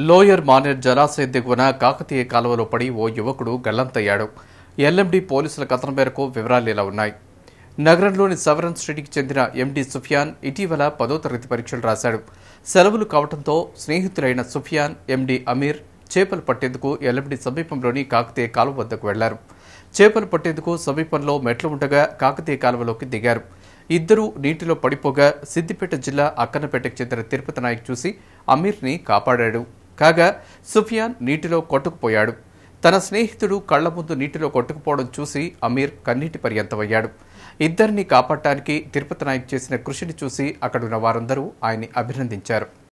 lower Maner జలాశయ దిగువన కాకతీయ కాలువలో పడి ఓ యువకుడు గల్లంతయ్యాడు ఎల్ఎండి పోలీసుల కథనం మేరకు వివరాలు ఇలా ఉన్నాయి నగరంలోని సవరన్ స్ట్రీట్కి చెందిన ఎండి సుఫియాన్ ఇటీవల పదో తరగతి పరీక్షలు రాశాడు సెలవులు కావడంతో స్నేహితులైన సుఫియాన్ ఎండి అమీర్ చేపలు పట్టేందుకు ఎల్ఎండి సమీపంలోని కాకతీయ కాలువ వద్దకు వెళ్లారు చేపలు పట్టేందుకు సమీపంలో మెట్లు ఉండగా కాకతీయ కాలువలోకి దిగారు ఇద్దరూ నీటిలో పడిపోగా సిద్దిపేట జిల్లా అక్కన్నపేటకు చెందిన తిరుపతి నాయక్ చూసి అమీర్ని కాపాడాడు కాగా సుఫియాన్ నీటిలో కొట్టుకుపోయాడు తన స్నేహితుడు కళ్ల ముందు నీటిలో కొట్టుకుపోవడం చూసి అమీర్ కన్నీటి పర్యంతమయ్యాడు ఇద్దరిని కాపాడటానికి తిరుపతి నాయక్ చేసిన కృషిని చూసి అక్కడున్న వారందరూ ఆయన్ని అభినందించారు